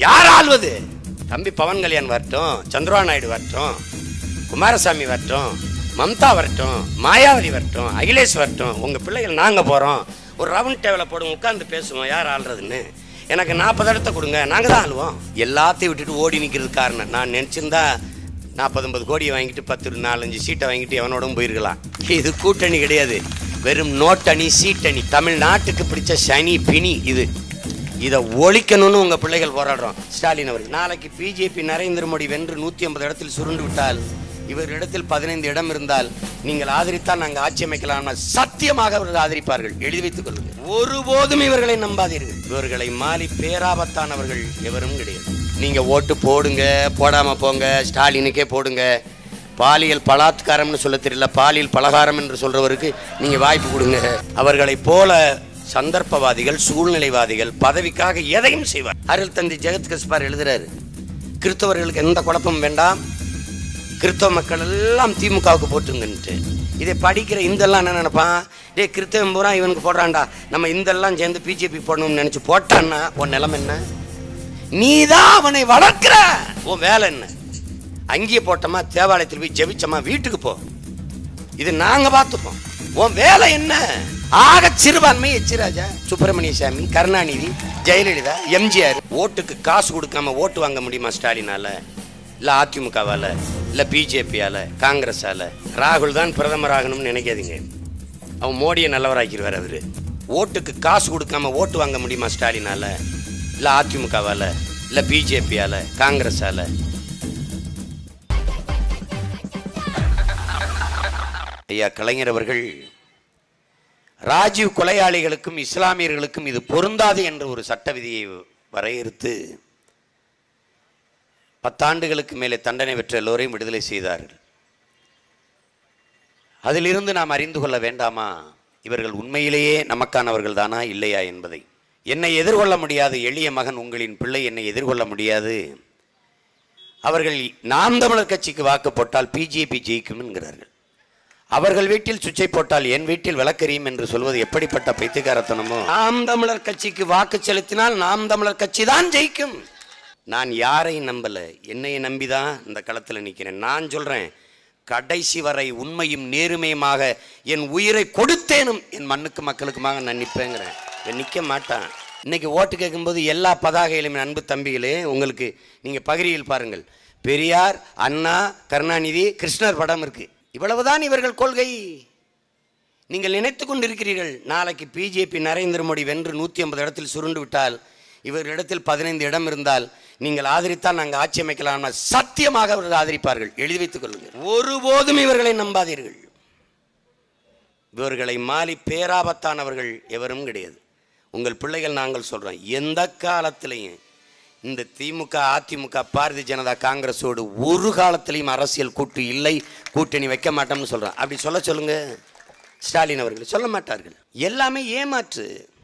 யார் ஆள்வது தம்பி பவன் கல்யாண் வரட்டும் சந்திரபா நாயுடு வரட்டும் குமாரசாமி வரட்டும் மம்தா வரட்டும் மாயாவதி வரட்டும் அகிலேஷ் வரட்டும் உங்க பிள்ளைகள் நாங்க போறோம் ஒரு ரவுண்ட் டேபிள போடுங்க உட்கார்ந்து பேசுவோம் யார் ஆள்றதுன்னு எனக்கு நாற்பது இடத்த கொடுங்க நாங்க தான் ஆளுவோம் எல்லாத்தையும் விட்டுட்டு ஓடி நிக்கிறது காரணம் நான் நினைச்சிருந்தா நாற்பது கோடியை வாங்கிட்டு பத்து நாலஞ்சு சீட்டை வாங்கிட்டு எவனோடும் போயிருக்கலாம் இது கூட்டணி கிடையாது வெறும் நோட்டணி சீட்டணி தமிழ்நாட்டுக்கு பிடிச்ச சனி பிணி இது இதை ஒழிக்கணும்னு உங்க பிள்ளைகள் போராடுறோம் ஸ்டாலின் அவர்கள் நாளைக்கு பிஜேபி நரேந்திர மோடி வென்று நூத்தி ஐம்பது இடத்தில் சுருண்டு விட்டால் இவரிடத்தில் பதினைந்து இடம் இருந்தால் நீங்கள் ஆதரித்தால் நாங்கள் ஆட்சி அமைக்கலாம் சத்தியமாக அவர்கள் ஆதரிப்பார்கள் எழுதி வைத்துக் கொள்ளுங்கள் ஒருபோதும் இவர்களை நம்பாதீர்கள் இவர்களை மாறி பேராபத்தானவர்கள் எவரும் கிடையாது நீங்க ஓட்டு போடுங்க போடாம போங்க ஸ்டாலினுக்கே போடுங்க பாலியல் பலாத்காரம்னு சொல்ல தெரியல பாலியல் பலகாரம் என்று சொல்றவருக்கு நீங்க வாய்ப்பு கொடுங்க அவர்களைப் போல சந்தர்ப்பவாதிகள் சூழ்நிலைவாதிகள் பதவிக்காக எதையும் செய்வார் அருள் தந்தி ஜெகத் கஸ்பார் எழுதுறாரு கிறிஸ்தவர்களுக்கு எந்த குழப்பமும் வேண்டாம் கிறிஸ்தவ மக்கள் எல்லாம் திமுகவுக்கு போட்டுங்கன்ட்டு இதை படிக்கிற இந்தெல்லாம் என்ன நினைப்பான் டேய் கிறிஸ்தவன் பூரா இவனுக்கு போடுறான்டா நம்ம இந்தெல்லாம் சேர்ந்து பிஜேபி போடணும்னு நினைச்சு போட்டான்னா உன் நிலைமை என்ன நீதான் அவனை வளர்க்கிற உன் வேலை என்ன அங்கேயே போட்டோமா தேவாலயத்தில் போய் ஜெபிச்சோமா வீட்டுக்கு போ இது நாங்க பார்த்துப்போம் உன் வேலை என்ன ஆக சிறுபான்மை எச்சிராஜா சுப்பிரமணிய சாமி கருணாநிதி ஜெயலலிதா எம்ஜிஆர் ஓட்டுக்கு காசு கொடுக்காம ஓட்டு வாங்க முடியுமா ஸ்டாலினால இல்ல அதிமுகவால இல்ல பிஜேபியால காங்கிரஸால ராகுல் தான் பிரதமர் ஆகணும்னு நினைக்காதீங்க அவன் மோடியை நல்லவராக்கிடுவார் அவரு ஓட்டுக்கு காசு கொடுக்காம ஓட்டு வாங்க முடியுமா ஸ்டாலினால இல்ல அதிமுகவால இல்ல பிஜேபியால காங்கிரஸால ஐயா கலைஞர் அவர்கள் ராஜீவ் கொலையாளிகளுக்கும் இஸ்லாமியர்களுக்கும் இது பொருந்தாது என்ற ஒரு சட்ட விதியை வரையறுத்து பத்தாண்டுகளுக்கு மேலே தண்டனை பெற்ற எல்லோரையும் விடுதலை செய்தார்கள் அதிலிருந்து நாம் அறிந்து கொள்ள வேண்டாமா இவர்கள் உண்மையிலேயே நமக்கானவர்கள் தானா இல்லையா என்பதை என்னை எதிர்கொள்ள முடியாது எளிய மகன் உங்களின் பிள்ளை என்னை எதிர்கொள்ள முடியாது அவர்கள் நாம் தமிழர் கட்சிக்கு வாக்கு போட்டால் பிஜேபி ஜெயிக்கும் என்கிறார்கள் அவர்கள் வீட்டில் சுவிட்சை போட்டால் என் வீட்டில் விளக்கரியும் என்று சொல்வது எப்படிப்பட்ட பைத்தியக்காரத்தனமோ நாம் தமிழர் கட்சிக்கு வாக்கு செலுத்தினால் நாம் தமிழர் கட்சி தான் ஜெயிக்கும் நான் யாரையும் நம்பல என்னையை நம்பிதான் இந்த களத்தில் நிற்கிறேன் நான் சொல்றேன் கடைசி வரை உண்மையும் நேர்மையுமாக என் உயிரை கொடுத்தேனும் என் மண்ணுக்கு மக்களுக்குமாக நான் நிற்பேங்கிறேன் இவன் நிற்க மாட்டான் இன்னைக்கு ஓட்டு கேட்கும்போது எல்லா பதாகையிலும் அன்பு தம்பிகளே உங்களுக்கு நீங்க பகிரியில் பாருங்கள் பெரியார் அண்ணா கருணாநிதி கிருஷ்ணர் படம் இருக்கு இவ்வளவுதான் இவர்கள் கொள்கை நீங்கள் நினைத்து கொண்டிருக்கிறீர்கள் நாளைக்கு பிஜேபி நரேந்திர மோடி வென்று நூற்றி ஐம்பது இடத்தில் சுருண்டு விட்டால் இவரிடத்தில் பதினைந்து இடம் இருந்தால் நீங்கள் ஆதரித்தால் நாங்கள் ஆட்சி அமைக்கலாம் சத்தியமாக அவர்கள் ஆதரிப்பார்கள் எழுதி வைத்துக் கொள்ளுங்கள் ஒருபோதும் இவர்களை நம்பாதீர்கள் இவர்களை மாறி பேராபத்தானவர்கள் எவரும் கிடையாது உங்கள் பிள்ளைகள் நாங்கள் சொல்றோம் எந்த காலத்திலையும் இந்த திமுக அதிமுக பாரதிய ஜனதா காங்கிரஸோடு ஒரு காலத்திலையும் அரசியல் கூட்டு இல்லை கூட்டணி வைக்க மாட்டோம்னு சொல்றோம் அப்படி சொல்ல சொல்லுங்க ஸ்டாலின் அவர்கள் சொல்ல மாட்டார்கள் எல்லாமே ஏமாற்று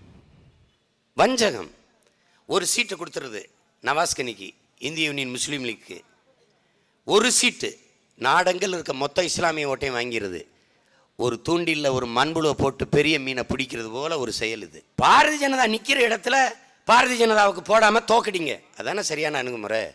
வஞ்சகம் ஒரு சீட்டு கொடுத்துருது நவாஸ்கனிக்கு இந்திய யூனியன் முஸ்லீம் லீக்கு ஒரு சீட்டு நாடெங்கில் இருக்க மொத்த இஸ்லாமிய ஓட்டையும் வாங்கிறது ஒரு தூண்டில்ல ஒரு மண்புழுவை போட்டு பெரிய மீனை பிடிக்கிறது போல ஒரு செயல் இது பாரதிய ஜனதா நிக்கிற இடத்துல பாரதிய ஜனதாவுக்கு போடாம தோக்கடிங்க அதானே சரியான அணுகுமுறை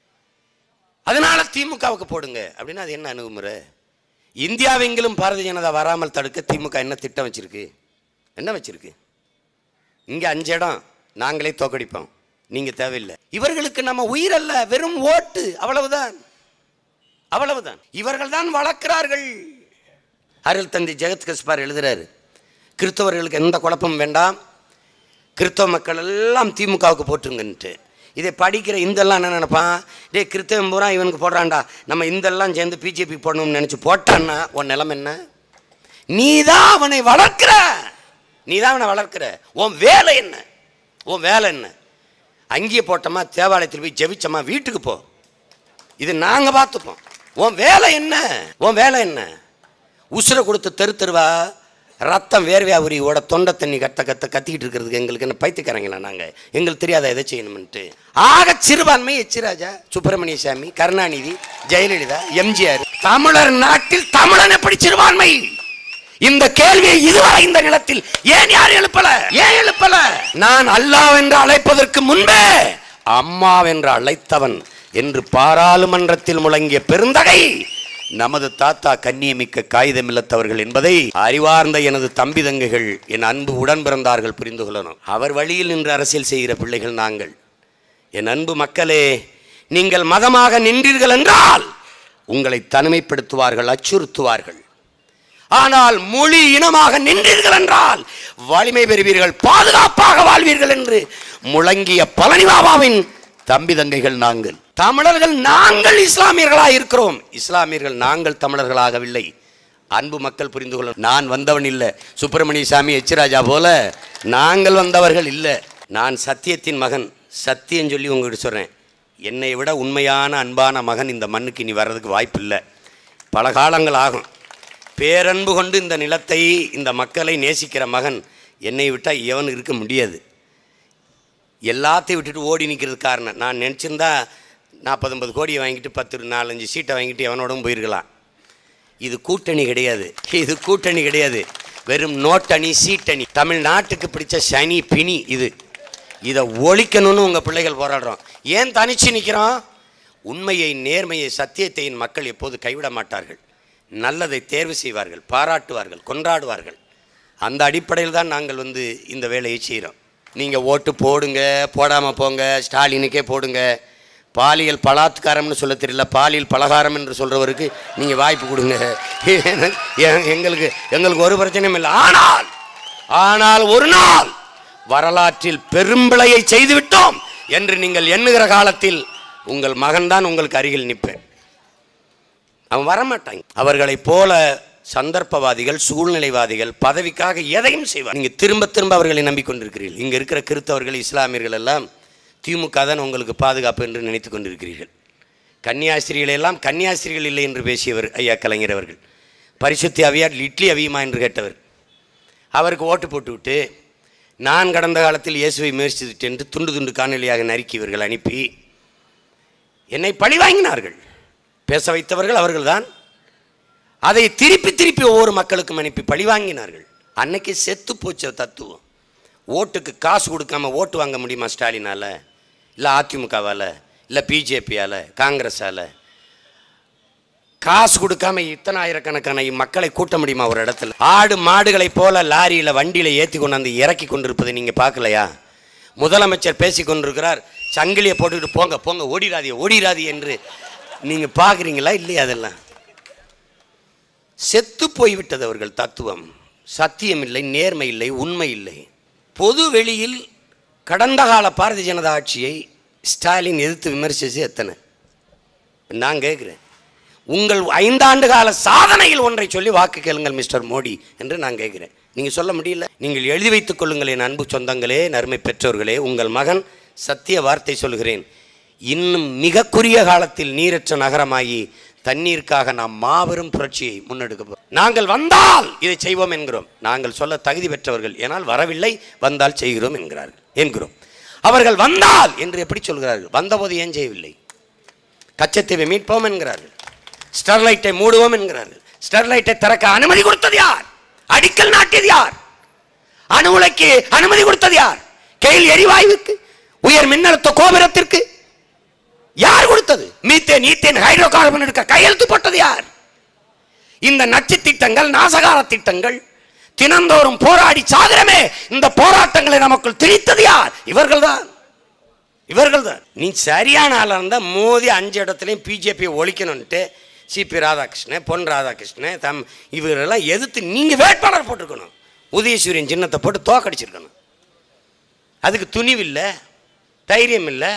அதனால திமுகவுக்கு போடுங்க அப்படின்னா அது என்ன அணுகுமுறை இந்தியாவெங்கிலும் பாரதிய ஜனதா வராமல் தடுக்க திமுக என்ன திட்டம் வச்சிருக்கு என்ன வச்சிருக்கு இங்க அஞ்சு இடம் நாங்களே தோக்கடிப்போம் நீங்க தேவையில்லை இவர்களுக்கு நம்ம உயிர் அல்ல வெறும் ஓட்டு அவ்வளவுதான் அவ்வளவுதான் இவர்கள் தான் வளர்க்கிறார்கள் அருள் தந்தை ஜெகத் கஸ்பார் எழுதுறாரு கிறிஸ்தவர்களுக்கு எந்த குழப்பமும் வேண்டாம் கிறிஸ்தவ மக்கள் எல்லாம் திமுகவுக்கு போட்டுருங்கன்ட்டு இதை படிக்கிற இந்தெல்லாம் என்ன நினைப்பான் டேய் கிறிஸ்தவன் பூரா இவனுக்கு போடுறான்டா நம்ம இந்தெல்லாம் சேர்ந்து பிஜேபி போடணும்னு நினச்சி போட்டான்னா உன் நிலைமை என்ன நீ தான் அவனை வளர்க்கிற நீ தான் அவனை வளர்க்கிற உன் வேலை என்ன உன் வேலை என்ன அங்கேயே போட்டோமா தேவாலயத்தில் போய் ஜெபிச்சோமா வீட்டுக்கு போ இது நாங்கள் பார்த்துப்போம் உன் வேலை என்ன உன் வேலை என்ன உசுரை கொடுத்து தெரு தெருவா ரத்தம் வேர்வையா உரியோட தொண்டை தண்ணி கத்த கத்த கத்திக்கிட்டு இருக்கிறதுக்கு எங்களுக்கு என்ன பைத்தியக்காரங்களா நாங்கள் எங்களுக்கு தெரியாத எதை செய்யணும்ன்ட்டு ஆக சிறுபான்மை எச்சிராஜா சுப்பிரமணிய சாமி கருணாநிதி ஜெயலலிதா எம்ஜிஆர் தமிழர் நாட்டில் தமிழன் எப்படி சிறுபான்மை இந்த கேள்வியை இதுவரை இந்த நிலத்தில் ஏன் யார் எழுப்பல ஏன் எழுப்பல நான் அல்லாஹ் என்று அழைப்பதற்கு முன்பே அம்மாவென்று அழைத்தவன் என்று பாராளுமன்றத்தில் முழங்கிய பெருந்தகை நமது தாத்தா கண்ணியமிக்க காகிதமில்லத்தவர்கள் என்பதை அறிவார்ந்த எனது தம்பி தங்கைகள் என் அன்பு உடன் பிறந்தார்கள் புரிந்து கொள்ளணும் அவர் வழியில் நின்று அரசியல் செய்கிற பிள்ளைகள் நாங்கள் என் அன்பு மக்களே நீங்கள் மதமாக நின்றீர்கள் என்றால் உங்களை தனிமைப்படுத்துவார்கள் அச்சுறுத்துவார்கள் ஆனால் மொழி இனமாக நின்றீர்கள் என்றால் வலிமை பெறுவீர்கள் பாதுகாப்பாக வாழ்வீர்கள் என்று முழங்கிய பழனி பாபாவின் தம்பி தங்கைகள் நாங்கள் தமிழர்கள் நாங்கள் இஸ்லாமியர்களாக இருக்கிறோம் இஸ்லாமியர்கள் நாங்கள் தமிழர்களாகவில்லை அன்பு மக்கள் புரிந்து கொள்ள நான் வந்தவன் இல்லை சுப்பிரமணிய சாமி எச்ராஜா போல நாங்கள் வந்தவர்கள் இல்லை நான் சத்தியத்தின் மகன் சத்தியம் சொல்லி உங்ககிட்ட சொல்கிறேன் என்னை விட உண்மையான அன்பான மகன் இந்த மண்ணுக்கு இனி வர்றதுக்கு வாய்ப்பு இல்லை பல காலங்கள் ஆகும் பேரன்பு கொண்டு இந்த நிலத்தை இந்த மக்களை நேசிக்கிற மகன் என்னை விட்டால் எவன் இருக்க முடியாது எல்லாத்தையும் விட்டுட்டு ஓடி நிற்கிறது காரணம் நான் நினச்சிருந்தா நாற்பது ஐம்பது கோடியை வாங்கிட்டு பத்து நாலஞ்சு சீட்டை வாங்கிட்டு எவனோடும் போயிருக்கலாம் இது கூட்டணி கிடையாது இது கூட்டணி கிடையாது வெறும் நோட்டணி சீட்டணி தமிழ்நாட்டுக்கு பிடிச்ச சனி பிணி இது இதை ஒழிக்கணும்னு உங்கள் பிள்ளைகள் போராடுறோம் ஏன் தனிச்சு நிற்கிறோம் உண்மையை நேர்மையை சத்தியத்தை என் மக்கள் எப்போது கைவிட மாட்டார்கள் நல்லதை தேர்வு செய்வார்கள் பாராட்டுவார்கள் கொண்டாடுவார்கள் அந்த அடிப்படையில் தான் நாங்கள் வந்து இந்த வேலையை செய்கிறோம் நீங்கள் ஓட்டு போடுங்க போடாமல் போங்க ஸ்டாலினுக்கே போடுங்க பாலியல் பலாத்காரம்னு சொல்ல தெரியல பாலியல் பலகாரம் என்று சொல்கிறவருக்கு நீங்கள் வாய்ப்பு கொடுங்க எ- எங்களுக்கு எங்களுக்கு ஒரு பிரச்சனையும் இல்லை ஆனால் ஆனால் ஒரு நாள் வரலாற்றில் பெரும்பிழையை செய்துவிட்டோம் என்று நீங்கள் எண்ணுகிற காலத்தில் உங்கள் மகன்தான் உங்களுக்கு அருகில் நிற்பேன் அவன் வரமாட்டாங்க அவர்களைப் போல சந்தர்ப்பவாதிகள் சூழ்நிலைவாதிகள் பதவிக்காக எதையும் செய்வார் நீங்க திரும்ப திரும்ப அவர்களை நம்பிக்கொண்டிருக்கிறீர்கள் இங்க இருக்கிற கிறிஸ்தவர்கள் இஸ்லாமியர்கள் எல்லாம் திமுக தான் உங்களுக்கு பாதுகாப்பு என்று நினைத்து கொண்டிருக்கிறீர்கள் கன்னியாஸ்திரிகளை எல்லாம் கன்னியாஸ்திரிகள் இல்லை என்று பேசியவர் ஐயா கலைஞர் அவர்கள் பரிசுத்தி அவியார் இட்லி அவியுமா என்று கேட்டவர் அவருக்கு ஓட்டு போட்டுவிட்டு நான் கடந்த காலத்தில் இயேசுவை முயற்சித்துட்டு என்று துண்டு துண்டு காணொலியாக நறுக்கி இவர்கள் அனுப்பி என்னை பழி வாங்கினார்கள் பேச வைத்தவர்கள் அவர்கள்தான் அதை திருப்பி திருப்பி ஒவ்வொரு மக்களுக்கும் அனுப்பி பழி வாங்கினார்கள் அன்னைக்கு செத்து போச்ச தத்துவம் ஓட்டுக்கு காசு கொடுக்காம ஓட்டு வாங்க முடியுமா ஸ்டாலினால இல்லை அதிமுகவால் இல்லை பிஜேபியால் காங்கிரஸால் காசு கொடுக்காம இத்தனை ஆயிரக்கணக்கான மக்களை கூட்ட முடியுமா ஒரு இடத்துல ஆடு மாடுகளைப் போல லாரியில் வண்டியில் ஏற்றி கொண்டாந்து இறக்கி கொண்டிருப்பதை நீங்கள் பார்க்கலையா முதலமைச்சர் பேசி கொண்டிருக்கிறார் சங்கிலியை போட்டுக்கிட்டு போங்க போங்க ஓடிராதிய ஓடிராதி என்று நீங்கள் பார்க்குறீங்களா இல்லையா அதெல்லாம் செத்து போய்விட்டது அவர்கள் தத்துவம் சத்தியம் இல்லை நேர்மை இல்லை உண்மை இல்லை பொது வெளியில் கடந்த கால பாரதிய ஜனதா ஆட்சியை ஸ்டாலின் எதிர்த்து விமர்சித்து எத்தனை நான் கேட்குறேன் உங்கள் ஐந்தாண்டு கால சாதனையில் ஒன்றை சொல்லி வாக்கு கேளுங்கள் மிஸ்டர் மோடி என்று நான் கேட்குறேன் நீங்கள் சொல்ல முடியல நீங்கள் எழுதி வைத்துக் கொள்ளுங்கள் என் அன்பு சொந்தங்களே நன்மை பெற்றோர்களே உங்கள் மகன் சத்திய வார்த்தை சொல்கிறேன் இன்னும் மிக குறுகிய காலத்தில் நீரற்ற நகரமாகி தண்ணீருக்காக நாம் மாபெரும் புரட்சியை முன்னெடுக்க போகிறோம். நாங்கள் வந்தால் இதை செய்வோம் என்கிறோம் நாங்கள் சொல்ல தகுதி பெற்றவர்கள் ஏனால் வரவில்லை வந்தால் செய்கிறோம் என்கிறார்கள் என்கிறோம் அவர்கள் வந்தால் என்று எப்படி சொல்கிறார்கள் வந்தபோது ஏன் செய்யவில்லை கச்சத்தீவை மீட்போம் என்கிறார்கள் ஸ்டெர்லைட்டை மூடுவோம் என்கிறார்கள் ஸ்டெர்லைட்டை திறக்க அனுமதி கொடுத்தது யார் அடிக்கல் நாட்டியது யார் அணு உலைக்கு அனுமதி கொடுத்தது யார் கெயில் எரிவாயுவுக்கு உயர் மின்னழுத்த கோபுரத்திற்கு யார் கொடுத்தது மீத்தேன் ஈத்தேன் ஹைட்ரோ கார்பன் எடுக்க கையெழுத்து போட்டது யார் இந்த நச்சு திட்டங்கள் நாசகார திட்டங்கள் தினந்தோறும் போராடி சாகிறமே இந்த போராட்டங்களை நமக்குள் திணித்தது யார் இவர்கள்தான் இவர்கள்தான் நீ சரியான ஆளாக இருந்தால் மோதி அஞ்சு இடத்துலையும் பிஜேபியை ஒழிக்கணும்ன்ட்டு சிபி ராதாகிருஷ்ணன் பொன் ராதாகிருஷ்ணன் தம் இவரெல்லாம் எதிர்த்து நீங்கள் வேட்பாளர் போட்டிருக்கணும் உதயசூரியன் சின்னத்தை போட்டு தோக்கடிச்சிருக்கணும் அதுக்கு துணிவு இல்லை தைரியம் இல்லை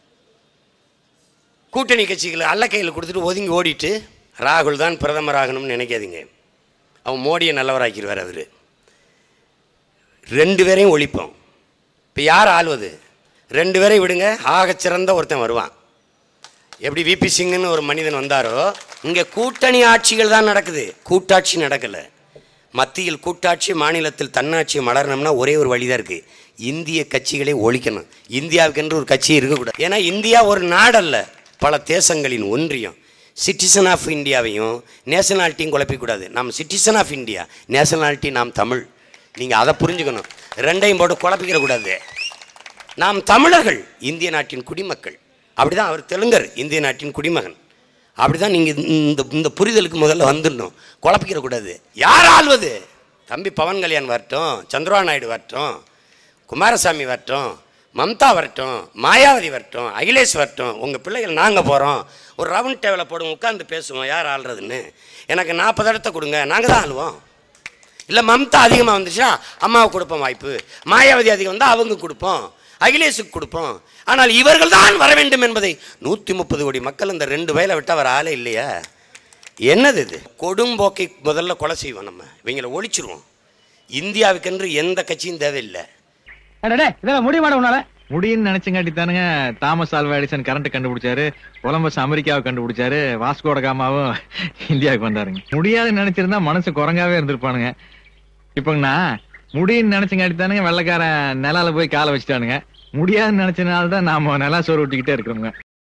கூட்டணி கட்சிகளை அல்ல கையில் கொடுத்துட்டு ஒதுங்கி ஓடிட்டு ராகுல் தான் பிரதமர் ஆகணும்னு நினைக்காதீங்க அவன் மோடியை நல்லவராக்கிடுவார் அவர் ரெண்டு பேரையும் ஒழிப்போம் இப்போ யார் ஆள்வது ரெண்டு பேரையும் விடுங்க ஆகச் சிறந்த ஒருத்தன் வருவான் எப்படி விபி சிங்னு ஒரு மனிதன் வந்தாரோ இங்கே கூட்டணி ஆட்சிகள் தான் நடக்குது கூட்டாட்சி நடக்கலை மத்தியில் கூட்டாட்சி மாநிலத்தில் தன்னாட்சி மலரணும்னா ஒரே ஒரு வழி தான் இருக்குது இந்திய கட்சிகளை ஒழிக்கணும் இந்தியாவுக்கென்று ஒரு கட்சி இருக்கக்கூடாது ஏன்னா இந்தியா ஒரு நாடல்ல பல தேசங்களின் ஒன்றியம் சிட்டிசன் ஆஃப் இந்தியாவையும் நேஷனாலிட்டியும் குழப்பிக்கூடாது நாம் சிட்டிசன் ஆஃப் இந்தியா நேஷனாலிட்டி நாம் தமிழ் நீங்கள் அதை புரிஞ்சுக்கணும் ரெண்டையும் போட்டு குழப்பிக்கிற கூடாது நாம் தமிழர்கள் இந்திய நாட்டின் குடிமக்கள் அப்படிதான் அவர் தெலுங்கர் இந்திய நாட்டின் குடிமகன் அப்படிதான் நீங்க இந்த இந்த புரிதலுக்கு முதல்ல வந்துடணும் குழப்பிக்கிற கூடாது யார் ஆள்வது தம்பி பவன் கல்யாண் வரட்டும் சந்திரபாபு நாயுடு வரட்டும் குமாரசாமி வரட்டும் மம்தா வரட்டும் மாயாவதி வரட்டும் அகிலேஷ் வரட்டும் உங்கள் பிள்ளைகள் நாங்கள் போகிறோம் ஒரு ரவுண்ட் டேபிளை போடுங்க உட்காந்து பேசுவோம் யார் ஆள்றதுன்னு எனக்கு நாற்பது இடத்த கொடுங்க நாங்கள் தான் ஆளுவோம் இல்லை மம்தா அதிகமாக வந்துச்சுன்னா அம்மாவுக்கு கொடுப்போம் வாய்ப்பு மாயாவதி அதிகம் வந்தால் அவங்க கொடுப்போம் அகிலேஷுக்கு கொடுப்போம் ஆனால் இவர்கள் தான் வர வேண்டும் என்பதை நூற்றி முப்பது கோடி மக்கள் இந்த ரெண்டு வயலை விட்டு அவர் ஆளே இல்லையா என்னது இது கொடும்போக்கை முதல்ல கொலை செய்வோம் நம்ம இவங்களை ஒழிச்சிருவோம் இந்தியாவுக்கென்று எந்த கட்சியும் தேவையில்லை இதெல்லாம் முடியுமாட உன்னால முடியும்னு நினைச்சங்காட்டி தானுங்க தாமஸ் ஆல்வா எடிசன் கரண்ட் கண்டுபிடிச்சாரு கொலம்பஸ் அமெரிக்காவை கண்டுபிடிச்சாரு வாஸ்கோட காமாவும் இந்தியாவுக்கு வந்தாருங்க முடியாதுன்னு நினைச்சிருந்தா மனசு குரங்காவே இருந்திருப்பானுங்க இப்பங்கண்ணா முடியும்னு நினைச்சங்காட்டி தானுங்க வெள்ளைக்காரன் நிலால போய் காலை வச்சுட்டானுங்க முடியாதுன்னு நினைச்சனால தான் நாம நிலா சோறு விட்டுக்கிட்டே இருக்கிறோங்க